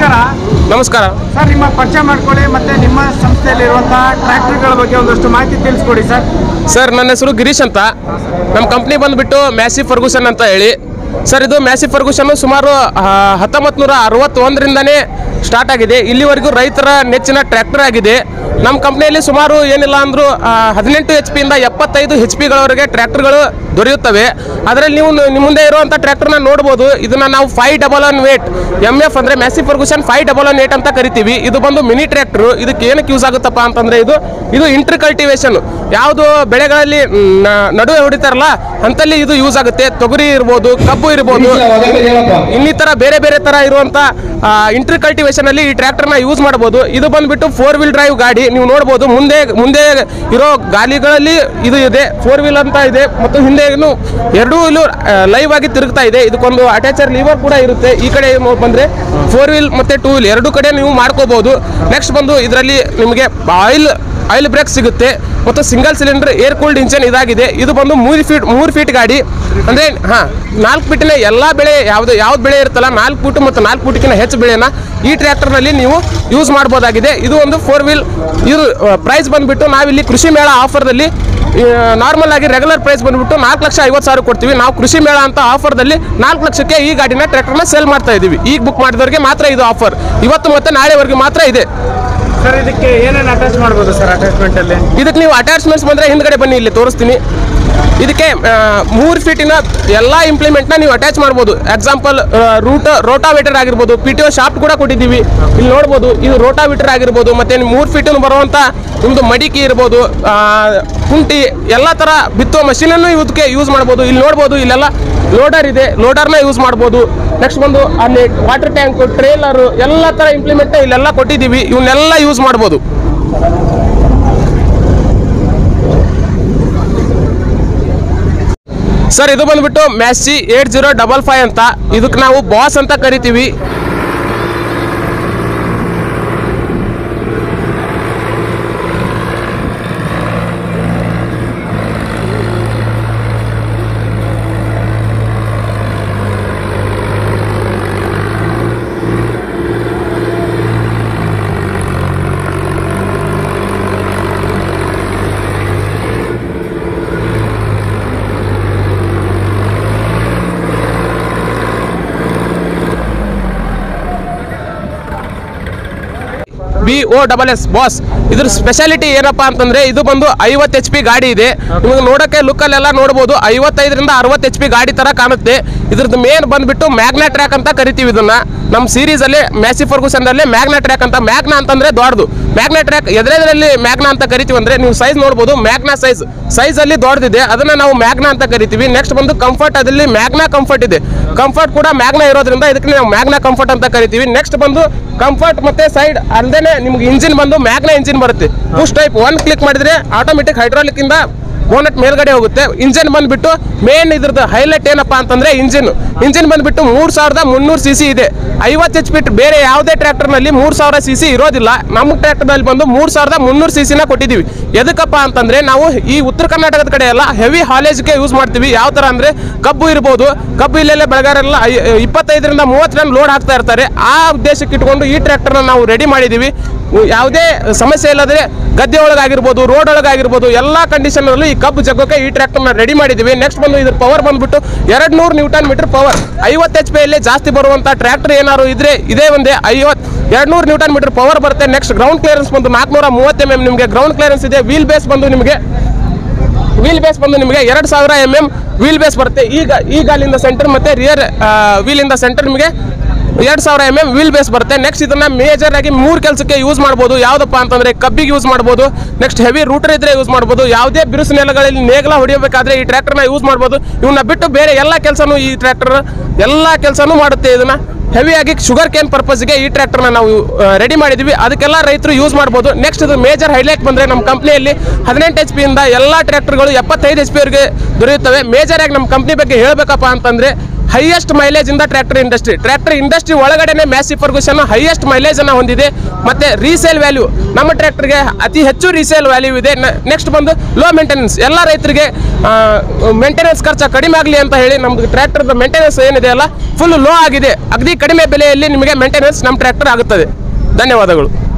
ನಮಸ್ಕಾರ ನಮಸ್ಕಾರ ಸರ್ ನಿಮ್ಮ ಪರಿಚಯ ಮಾಡ್ಕೊಳ್ಳಿ ಮತ್ತೆ ನಿಮ್ಮ ಸಂಸ್ಥೆಯಲ್ಲಿರುವಂತಹ ಟ್ರ್ಯಾಕ್ಟರ್ಗಳ ಬಗ್ಗೆ ಒಂದಷ್ಟು ಮಾಹಿತಿ ತಿಳಿಸ್ಕೊಡಿ ಸರ್ ಸರ್ ನನ್ನ ಹೆಸರು ಗಿರೀಶ್ ಅಂತ ನಮ್ಮ ಕಂಪ್ನಿ ಬಂದುಬಿಟ್ಟು ಮ್ಯಾಸಿ ಫರ್ಗೂಸನ್ ಅಂತ ಹೇಳಿ ಸರ್ ಇದು ಮ್ಯಾಸಿ ಫರ್ಗೂಸನ್ ಸುಮಾರು ಹತ್ತೊಂಬತ್ತು ನೂರ ಅರವತ್ತೊಂದರಿಂದನೇ ಸ್ಟಾರ್ಟ್ ಆಗಿದೆ ಇಲ್ಲಿವರೆಗೂ ರೈತರ ನೆಚ್ಚಿನ ಟ್ರ್ಯಾಕ್ಟರ್ ಆಗಿದೆ ನಮ್ಮ ಕಂಪ್ನಿಯಲ್ಲಿ ಸುಮಾರು ಏನಿಲ್ಲ ಅಂದರೂ ಹದಿನೆಂಟು ಎಚ್ ಪಿಯಿಂದ ಎಪ್ಪತ್ತೈದು ಎಚ್ ಪಿಗಳವರೆಗೆ ಟ್ರ್ಯಾಕ್ಟರ್ಗಳು ದೊರೆಯುತ್ತವೆ ಅದರಲ್ಲಿ ನೀವು ನಿಮ್ಮ ಮುಂದೆ ಇರುವಂಥ ಟ್ರ್ಯಾಕ್ಟರ್ನ ನೋಡ್ಬೋದು ಇದನ್ನು ನಾವು five double one eight M F ಅಂದರೆ Massey Ferguson five double one eight ಅಂತ ಕರಿತೀವಿ ಇದು ಬಂದು ಮಿನಿ ಟ್ರ್ಯಾಕ್ಟರ್ ಇದಕ್ಕೆ ಏನಕ್ಕೆ ಯೂಸ್ ಆಗುತ್ತಪ್ಪ ಅಂತಂದರೆ ಇದು ಇದು ಇಂಟರ್ ಕಲ್ಟಿವೇಶನ್ ಯಾವುದು ಬೆಳೆಗಳಲ್ಲಿ ಮ್, ನ- ನಡುವೆ ಹೊಡಿತಾರಲ್ಲ ಅಂತಲ್ಲಿ ಇದು ಯೂಸ್ ಆಗುತ್ತೆ ತೊಗರಿ ಇರ್ಬೋದು ಕಬ್ಬು ಇರ್ಬೋದು ಇನ್ನಿತರ ಬೇರೆ ಬೇರೆ ತರ ಇರುವಂತ ಇಂಟರ್ ಕಲ್ಟಿವೇಶನ್ ಅಲ್ಲಿ ಈ ಟ್ರ್ಯಾಕ್ಟರ್ ನ ಯೂಸ್ ಮಾಡಬಹುದು ಇದು ಬಂದ್ಬಿಟ್ಟು ಫೋರ್ ವೀಲ್ ಡ್ರೈವ್ ಗಾಡಿ ನೀವು ನೋಡಬಹುದು ಮುಂದೆ ಮುಂದೆ ಇರೋ ಗಾಲಿಗಳಲ್ಲಿ ಇದು ಇದೆ ಫೋರ್ ವೀಲ್ ಅಂತ ಇದೆ ಮತ್ತು ಹಿಂದೆ ಎರಡೂ ವೀಲು ಲೈವ್ ಆಗಿ ತಿರುಗ್ತಾ ಇದೆ ಇದಕ್ಕೊಂದು ಅಟ್ಯಾಚರ್ ಲೀವರ್ ಕೂಡ ಇರುತ್ತೆ ಈ ಕಡೆ ನೋ- ಬಂದ್ರೆ ಫೋರ್ ವೀಲ್ ಮತ್ತೆ ಟೂ ವೀಲ್ ಎರಡು ಕಡೆ ನೀವು ಮಾಡ್ಕೋಬಹುದು ನೆಕ್ಸ್ಟ್ ಬಂದು ಇದರಲ್ಲಿ ನಿಮಗೆ ಆಯಿಲ್ ಆಯಿಲ್ ಬ್ರೇಕ್ ಸಿಗುತ್ತೆ ಮತ್ತು single cylinder air cooled engine ಇದಾಗಿದೆ ಇದು ಬಂದು ಮೂರು ಫೀಟ್ ಮೂರು ಫೀಟ್ ಗಾಡಿ ಅಂದರೆ ಹಾಂ ನಾಲ್ಕು ಫೀಟಿನ ಎಲ್ಲ ಬೆಳೆ ಯಾವುದು ಯಾವ್ದು ಬೆಳೆ ಇರುತ್ತಲ್ಲ ನಾಲ್ಕು ಫೂಟು ಮತ್ತು ನಾಲ್ಕು ಫೂಟಿಗಿಂತ ಹೆಚ್ಚು ಬೆಳೆನ ಈ ಟ್ರ್ಯಾಕ್ಟರ್ನಲ್ಲಿ ನೀವು ಯೂಸ್ ಮಾಡ್ಬೋದಾಗಿದೆ ಇದು ಒಂದು ಫೋರ್ ವೀಲ್ ಇದು ಪ್ರೈಸ್ ಬಂದುಬಿಟ್ಟು ನಾವಿಲ್ಲಿ ಕೃಷಿ ಮೇಳ ಆಫರ್ದಲ್ಲಿ ನಾರ್ಮಲ್ ಆಗಿ ರೆಗ್ಯುಲರ್ ಪ್ರೈಸ್ ಬಂದ್ಬಿಟ್ಟು ನಾಲ್ಕು ಲಕ್ಷ ಐವತ್ತು ಸಾವಿರ ಕೊಡ್ತೀವಿ ನಾವು ಕೃಷಿ ಮೇಳ ಅಂತ ಆಫರ್ದಲ್ಲಿ ನಾಲ್ಕು ಲಕ್ಷಕ್ಕೆ ಈ ಗಾಡಿನ ಟ್ರ್ಯಾಕ್ಟರ್ನ ಸೇಲ್ ಮಾಡ್ತಾ ಇದ್ದೀವಿ ಈಗ ಬುಕ್ ಮಾಡಿದವರಿಗೆ ಮಾತ್ರ ಇದು ಆಫರ್ ಇವತ್ತು ಮತ್ತು ನಾಳೆವರೆಗೆ ಮಾತ್ರ ಇದೆ ಸರ್ ಇದಕ್ಕೆ ಏನೇನು ಅಟ್ಯಾಚ್ ಮಾಡ್ಬೋದು ಸರ್ ಅಟ್ಯಾಚ್ಮೆಂಟ್ ಅಲ್ಲಿ ಇದಕ್ಕೆ ನೀವು ಅಟ್ಯಾಚ್ಮೆಂಟ್ಸ್ ಬಂದರೆ ಹಿಂದ್ಗಡೆ ಬನ್ನಿ ಇಲ್ಲಿ ತೋರಿಸ್ತೀನಿ ಇದಕ್ಕೆ ಮೂರು ಫೀಟಿನ ಎಲ್ಲ ಇಂಪ್ಲಿಮೆಂಟ್ನ ನೀವು ಅಟ್ಯಾಚ್ ಮಾಡ್ಬೋದು ಎಕ್ಸಾಂಪಲ್ ರೂಟ್ ರೋಟಾವೇಟರ್ ಆಗಿರ್ಬೋದು ಪಿ ಟಿ ಒ ಶಾಫ್ಟ್ ಕೂಡ ಕೊಟ್ಟಿದ್ದೀವಿ ಇಲ್ಲಿ ನೋಡ್ಬೋದು ಇದು ರೋಟಾವೇಟರ್ ಆಗಿರ್ಬೋದು ಮತ್ತು ಮೂರು ಫೀಟಿನ ಬರುವಂಥ ನಿಮ್ಮದು ಮಡಿಕೆ ಇರ್ಬೋದು ಆ, ಕುಂಟಿ ಎಲ್ಲ ಥರ ಬಿತ್ತುವ ಮಷೀನನ್ನು ಇದಕ್ಕೆ ಯೂಸ್ ಮಾಡ್ಬೋದು ಇಲ್ಲಿ ನೋಡ್ಬೋದು ಇಲ್ಲೆಲ್ಲ ಲೋಡರ್ ಇದೆ ಲೋಡರ್ನ ಯೂಸ್ ಮಾಡ್ಬೋದು ನೆಕ್ಸ್ಟ್ ಬಂದು ಅಲ್ಲಿ ವಾಟರ್ ಟ್ಯಾಂಕ್ ಟ್ರೇಲರು ಎಲ್ಲ ಥರ ಇಂಪ್ಲಿಮೆಂಟ್ನ ಇಲ್ಲೆಲ್ಲ ಕೊಟ್ಟಿದ್ದೀವಿ ಇವನ್ನೆಲ್ಲ ಯೂಸ್ ಮಾಡ್ಬೋದು ಸರ್ ಇದು ಬಂದ್ಬಿಟ್ಟು Massey eight zero double five ಅಂತ ಇದಕ್ಕೆ ನಾವು ಬಾಸ್ ಅಂತ ಕರಿತೀವಿ B O double S boss ಇದ್ರ ಸ್ಪೆಷಾಲಿಟಿ ಏನಪ್ಪಾ ಅಂತಂದ್ರೆ ಇದು ಬಂದು ಐವತ್ತು ಎಚ್ ಪಿ ಗಾಡಿ ಇದೆ ನಿಮಗೆ ನೋಡೋಕೆ ಲುಕ್ಕಲ್ಲೆಲ್ಲ ನೋಡ್ಬೋದು ಐವತ್ತೈದರಿಂದ ಅರವತ್ತು ಎಚ್ ಪಿ ಗಾಡಿ ತರ ಕಾಣುತ್ತೆ ಇದ್ರದ್ದು ಮೇನ್ ಬಂದ್ಬಿಟ್ಟು ಮ್ಯಾಗ್ನಾ ಟ್ರ್ಯಾಕ್ ಅಂತ ಕರಿತೀವಿ ಇದನ್ನ ನಮ್ಮ ಸೀರೀಸ್ ಅಲ್ಲಿ ಮ್ಯಾಸಿ ಫರ್ಗೂಸನ್ ಅಲ್ಲಿ ಮ್ಯಾಗ್ನಾ ಟ್ರ್ಯಾಕ್ ಅಂತ ಮ್ಯಾಗ್ನಾ ಅಂತಂದ್ರೆ ದೊಡ್ಡದು ಮ್ಯಾಗ್ನಾ ಟ್ರ್ಯಾಕ್ ಎದುರೆದ್ರಲ್ಲಿ ಮ್ಯಾಗ್ನಾ ಅಂತ ಕರಿತೀವಿ ಅಂದ್ರೆ ನೀವು ಸೈಜ್ ನೋಡ್ಬೋದು ಮ್ಯಾಗ್ನಾ ಸೈಜ್ ಸೈಜ್ ಅಲ್ಲಿ ದೊಡ್ಡದಿದೆ ಅದನ್ನ ನಾವು ಮ್ಯಾಗ್ನಾ ಅಂತ ಕರಿತೀವಿ ನೆಕ್ಸ್ಟ್ ಬಂದು ಕಂಫರ್ಟ್ ಅದಲ್ಲಿ ಮ್ಯಾಗ್ನಾ ಕಂಫರ್ಟ್ ಇದೆ ಕಂಫರ್ಟ್ ಕೂಡ ಮ್ಯಾಗ್ನಾ ಇರೋದ್ರಿಂದ ಇದಕ್ಕೆ ನಾವು ಮ್ಯಾಗ್ನಾ ಕಂಫರ್ಟ್ ಅಂತ ಕರಿತೀವಿ ನೆಕ್ಸ್ಟ್ ಬಂದು ಕಂಫರ್ಟ್ ಮತ್ತೆ ಸೈಡ್ ಅಲ್ಲದೆ ನಿಮ್ಗೆ ಇಂಜಿನ್ ಬಂದು ಮ್ಯಾಗ್ನಾ ಇಂಜಿನ್ ಬರುತ್ತೆ ಪುಷ್ ಟೈಪ್ ಒನ್ ಕ್ಲಿಕ್ ಮಾಡಿದ್ರೆ ಆಟೋಮೆಟಿಕ್ ಹೈಡ್ರಾಲಿಕ್ ಇಂದ ಬೋನಟ್ ಮೇಲ್ಗಡೆ ಹೋಗುತ್ತೆ ಇಂಜಿನ್ ಬಂದ್ಬಿಟ್ಟು ಮೇನ್ ಇದ್ರದ್ದು ಹೈಲೈಟ್ ಏನಪ್ಪಾ ಅಂತಂದ್ರೆ ಇಂಜಿನ್ ಇಂಜಿನ್ ಬಂದ್ಬಿಟ್ಟು ಮೂರ್ ಸಾವಿರದ ಮುನ್ನೂರು ಸಿ ಸಿ ಇದೆ ಐವತ್ತು ಎಚ್ ಪಿ ಬೇರೆ ಯಾವುದೇ ಟ್ರ್ಯಾಕ್ಟರ್ನಲ್ಲಿ ಮೂರ್ ಸಾವಿರ ಸಿ ಸಿ ಇರೋದಿಲ್ಲ ನಮ್ಮ ಟ್ರ್ಯಾಕ್ಟರ್ನಲ್ಲಿ ಬಂದು ಮೂರ್ ಸಾವಿರದ ಮುನ್ನೂರು ಸಿ ಸಿನ ಕೊಟ್ಟಿದ್ದೀವಿ ಎದಕ್ಕಪ್ಪ ಅಂತಂದ್ರೆ ನಾವು ಈ ಉತ್ತರ ಕರ್ನಾಟಕದ ಕಡೆ ಎಲ್ಲ ಹೆವಿ ಹಾಲೇಜ್ಗೆ ಯೂಸ್ ಮಾಡ್ತೀವಿ ಯಾವ ತರ ಅಂದ್ರೆ ಕಬ್ಬು ಇರ್ಬೋದು ಕಬ್ಬು ಇಲ್ಲೆಲ್ಲ ಬೆಳಗಾರೆಲ್ಲ ಐ- ಇಪ್ಪತ್ತೈದರಿಂದ ಮೂವತ್ತು ಟನ್ ಲೋಡ್ ಹಾಕ್ತಾ ಇರ್ತಾರೆ ಆ ಉದ್ದೇಶಕ್ಕೆ ಇಟ್ಕೊಂಡು ಈ ಟ್ರ್ಯಾಕ್ಟರ್ನ ನಾವು ರೆಡಿ ಮಾಡಿದ್ದೀವಿ ಉ- ಯಾವುದೇ ಸಮಸ್ಯೆ ಇಲ್ಲದ್ರೆ ಗದ್ದೆ ಒಳಗಾಗಿರ್ಬೋದು ರೋಡ್ ಒಳಗಾಗಿರ್ಬೋದು ಎಲ್ಲ ಕಂಡೀಷನಲ್ಲೂ ಈ ಕಬ್ಬು ಜಗ್ಗೋಕೆ ಈ ಟ್ರ್ಯಾಕ್ಟರ್ನ ರೆಡಿ ಮಾಡಿದ್ದೀವಿ ನೆಕ್ಸ್ಟ್ ಬಂದು ಇದ್ರ ಪವರ್ ಬಂದ್ಬಿಟ್ಟು ಎರಡು ನೂರು ನ್ಯೂಟನ್ ಮೀಟರ್ ಪವರ್ ಐವತ್ತು ಎಚ್ ಪಿಯಲ್ಲಿ ಜಾಸ್ತಿ ಬರುವಂಥ ಟ್ರ್ಯಾಕ್ಟರ್ ಏನಾದ್ರು ಇದ್ರೆ ಇದೇ ಒಂದೇ ಐವತ್ತು ಎರಡು ನೂರು ನ್ಯೂಟನ್ ಮೀಟರ್ ಪವರ್ ಬರುತ್ತೆ ನೆಕ್ಸ್ಟ್ ಗ್ರೌಂಡ್ ಕ್ಲಿಯರೆನ್ಸ್ ಬಂದು ನಾಲ್ಕುನೂರ ಮೂವತ್ತು ಎಮ್ ಎಮ್ ನಿಮಗೆ ಗ್ರೌಂಡ್ ಕ್ಲಿಯರೆನ್ಸ್ ಇದೆ ವೀಲ್ ಬೇಸ್ ಬಂದು ನಿಮಗೆ ವೀಲ್ ಬೇಸ್ ಬಂದು ನಿಮಗೆ ಎರಡು ಸಾವಿರ ಎಮ್ ಎಮ್ ವೀಲ್ ಬೇಸ್ ಬರುತ್ತೆ ಈಗ ಈ ಗಾಲಿಂದ ಸೆಂಟರ್ ಮತ್ತೆ ರಿಯರ್ ವೀಲಿಂದ ಸೆಂಟರ್ ನಿಮಗೆ ಎರಡು ಸಾವಿರ ಎಮ್ ಎಮ್ ವೀಲ್ ಬೇಸ್ ಬರುತ್ತೆ ನೆಕ್ಸ್ಟ್ ಇದನ್ನ ಮೇಜರ್ ಆಗಿ ಮೂರು ಕೆಲಸಕ್ಕೆ ಯೂಸ್ ಮಾಡ್ಬೋದು ಯಾವುದಪ್ಪ ಅಂತಂದ್ರೆ ಕಬ್ಬಿಗೆ ಯೂಸ್ ಮಾಡ್ಬೋದು ನೆಕ್ಸ್ಟ್ ಹೆವಿ ರೂಟರ್ ಇದ್ರೆ ಯೂಸ್ ಮಾಡ್ಬೋದು ಯಾವುದೇ ಬಿರುಸು ನೆಲಗಳಲ್ಲಿ ನೇಗಲ ಹೊಡಿಯಬೇಕಾದ್ರೆ ಈ ಟ್ರ್ಯಾಕ್ಟರ್ನ ಯೂಸ್ ಮಾಡ್ಬೋದು ಇವನ್ನ ಬಿಟ್ಟು ಬೇರೆ ಎಲ್ಲ ಕೆಲಸನೂ ಈ ಟ್ರ್ಯಾಕ್ಟರ್ ಎಲ್ಲ ಕೆಲಸನೂ ಮಾಡುತ್ತೆ ಇದನ್ನ ಹೆವಿಯಾಗಿ ಶುಗರ್ ಕೇನ್ ಪರ್ಪಸ್ಗೆ ಈ ಟ್ರ್ಯಾಕ್ಟರ್ನ ನಾವು ರೆಡಿ ಮಾಡಿದ್ವಿ ಅದಕ್ಕೆಲ್ಲ ರೈತರು ಯೂಸ್ ಮಾಡ್ಬೋದು ನೆಕ್ಸ್ಟ್ ಇದು ಮೇಜರ್ ಹೈಲೈಟ್ ಬಂದರೆ ನಮ್ಮ ಕಂಪ್ನಿಯಲ್ಲಿ ಹದಿನೆಂಟು ಎಚ್ ಪಿಯಿಂದ ಎಲ್ಲ ಟ್ರ್ಯಾಕ್ಟರ್ಗಳು ಎಪ್ಪತ್ತೈದು ಎಚ್ ಪಿವರೆಗೆ ದೊರೆಯುತ್ತವೆ ಮೇಜರ್ ಆಗಿ ನಮ್ಮ ಕಂಪ್ನಿ ಬಗ್ಗೆ ಹೇಳಬೇಕಪ್ಪ ಅಂತಂದರೆ ಹೈಯೆಸ್ಟ್ ಮೈಲೇಜ್ ಇಂದ ಟ್ರ್ಯಾಕ್ಟರ್ ಇಂಡಸ್ಟ್ರಿ ಟ್ರ್ಯಾಕ್ಟರ್ ಇಂಡಸ್ಟ್ರಿ ಒಳಗಡೆನೆ ಮ್ಯಾಸಿ ಫರ್ಗೂಷನ್ ಹೈಯೆಸ್ಟ್ ಮೈಲೇಜ್ ಅನ್ನ ಹೊಂದಿದೆ ಮತ್ತೆ ರೀಸೇಲ್ ವ್ಯಾಲ್ಯೂ ನಮ್ಮ ಟ್ರ್ಯಾಕ್ಟರ್ಗೆ ಅತಿ ಹೆಚ್ಚು ರೀಸೇಲ್ ವ್ಯಾಲ್ಯೂ ಇದೆ ನೆಕ್ಸ್ಟ್ ಬಂದು ಲೋ ಮೇಂಟೆನೆನ್ಸ್ ಎಲ್ಲ ರೈತರಿಗೆ ಮೇಂಟೆನೆನ್ಸ್ ಖರ್ಚು ಕಡಿಮೆ ಆಗಲಿ ಅಂತ ಹೇಳಿ ನಮ್ದು ಟ್ರ್ಯಾಕ್ಟರ್ದ ಮೇಂಟೆನೆನ್ಸ್ ಏನಿದೆ ಅಲ್ಲ ಫುಲ್ ಲೋ ಆಗಿದೆ ಅಗದಿ ಕಡಿಮೆ ಬೆಲೆಯಲ್ಲಿ ನಿಮಗೆ ಮೇಂಟೆನೆನ್ಸ್ ನಮ್ಮ ಟ್ರ್ಯಾಕ್ಟರ್ ಆಗುತ್ತದೆ ಧನ್ಯವಾದಗಳು